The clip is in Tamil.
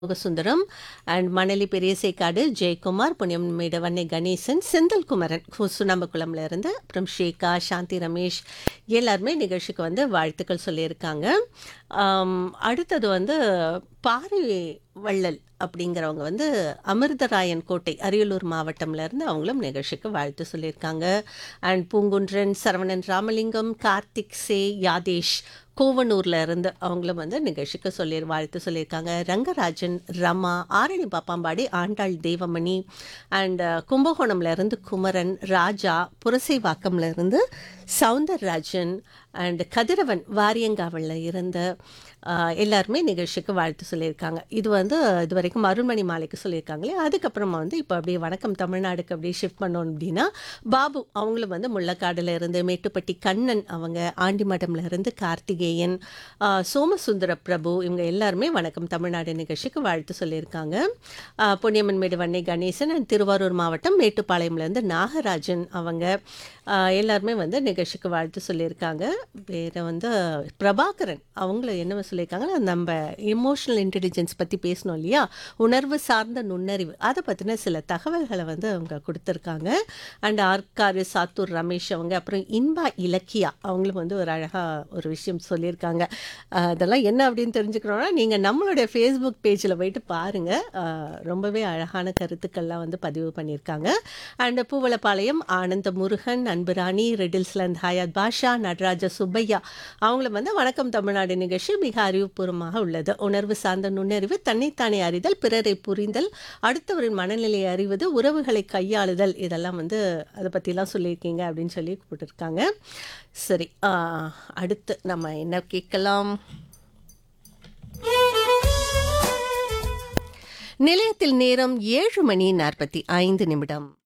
முகசுந்தரம் அண்ட் மணலி பெரியசேக்காடு ஜெயக்குமார் புண்ணியம் மேடவண்ணை கணேசன் செந்தில்குமரன் கு- சுண்ணாம்புக்குளம்ல இருந்து அப்புறம் ஷேகா சாந்தி ரமேஷ் எல்லாருமே நிகழ்ச்சிக்கு வந்து வாழ்த்துக்கள் சொல்லியிருக்காங்க ஆம், அடுத்தது வந்து பாரி வள்ளல் அப்படிங்கிறவங்க வந்து அமிர்தராயன் கோட்டை அரியலூர் மாவட்டம்ல இருந்து அவங்களும் நிகழ்ச்சிக்கு வாழ்த்து சொல்லியிருக்காங்க அண்ட் பூங்குன்றன் சரவணன் ராமலிங்கம் கார்த்திக் சே யாதேஷ் கோவனூர்ல இருந்து அவங்களும் வந்து நிகழ்ச்சிக்கு சொல்லி வாழ்த்து சொல்லியிருக்காங்க ரங்கராஜன் ரமா ஆரணி பாப்பாம்பாடி ஆண்டாள் தேவமணி அண்ட் கும்பகோணம்ல இருந்து குமரன் ராஜா புரசைவாக்கம்ல இருந்து சவுந்தரராஜன் அண்ட் கதிரவன் வாரியங்காவலில் இருந்த ஆஹ், எல்லாருமே நிகழ்ச்சிக்கு வாழ்த்து சொல்லியிருக்காங்க இது வந்து இது வரைக்கும் அருண்மணி மாலைக்கு சொல்லியிருக்காங்களே அதுக்கப்புறமா வந்து இப்போ அப்படியே வணக்கம் தமிழ்நாடுக்கு அப்படியே ஷிஃப்ட் பண்ணோம் அப்படின்னா பாபு அவங்களும் வந்து முள்ளக்காடுல இருந்து மேட்டுப்பட்டி கண்ணன் அவங்க ஆண்டிமடம்ல இருந்து கார்த்திகேயன் ஆஹ், சோமசுந்தர பிரபு இவங்க எல்லாருமே வணக்கம் தமிழ்நாடு நிகழ்ச்சிக்கு வாழ்த்து சொல்லியிருக்காங்க ஆஹ், பொன்னியம்மன் மேடு வண்ணை கணேசன் and திருவாரூர் மாவட்டம் மேட்டுப்பாளையம்ல இருந்து நாகராஜன் அவங்க ஆஹ், எல்லாருமே வந்து நிகழ்ச்சிக்கு வாழ்த்து சொல்லியிருக்காங்க வேற வந்து பிரபாகரன் அவங்கள என்ன சொல்லியிருக்காங்கன்னா நம்ம இமோஷனல் இன்டெலிஜென்ஸ் பற்றி பேசணும் இல்லையா உணர்வு சார்ந்த நுண்ணறிவு அதை பற்றின சில தகவல்களை வந்து அவங்க கொடுத்துருக்காங்க அண்ட் ஆர்காரு சாத்தூர் ரமேஷ் அவங்க அப்புறம் இன்பா இலக்கியா அவங்களும் வந்து ஒரு அழகாக ஒரு விஷயம் சொல்லியிருக்காங்க ஆஹ் அதெல்லாம் என்ன அப்படின்னு தெரிஞ்சுக்கணும்னா நீங்கள் நம்மளுடைய ஃபேஸ்புக் பேஜில் போயிட்டு பாருங்கள் ரொம்பவே அழகான கருத்துக்கள்லாம் வந்து பதிவு பண்ணியிருக்காங்க அண்ட் பூவலப்பாளையம் ஆனந்த முருகன் அன்புராணி ரெடில்ஸ்லண்ட் ஹயாத் பாஷா நடராஜ சுப்பையா அவங்களும் வந்து வணக்கம் தமிழ்நாடு நிகழ்ச்சி மிக அறிவுபூர்வமாக உள்ளது உணர்வு சார்ந்த நுண்ணறிவு தன்னைத்தானே அறிதல் பிறரை புரிந்தல் அடுத்தவரின் மனநிலையை அறிவது உறவுகளை கையாளுதல் இதெல்லாம் வந்து அதை பற்றிலாம் சொல்லியிருக்கீங்க அப்படின்னு சொல்லி கூப்பிட்டுருக்காங்க சரி ஆஹ், அடுத்து நம்ம என்ன கேட்கலாம் நிலையத்தில் நேரம் ஏழு மணி நாற்பத்தி ஐந்து நிமிடம்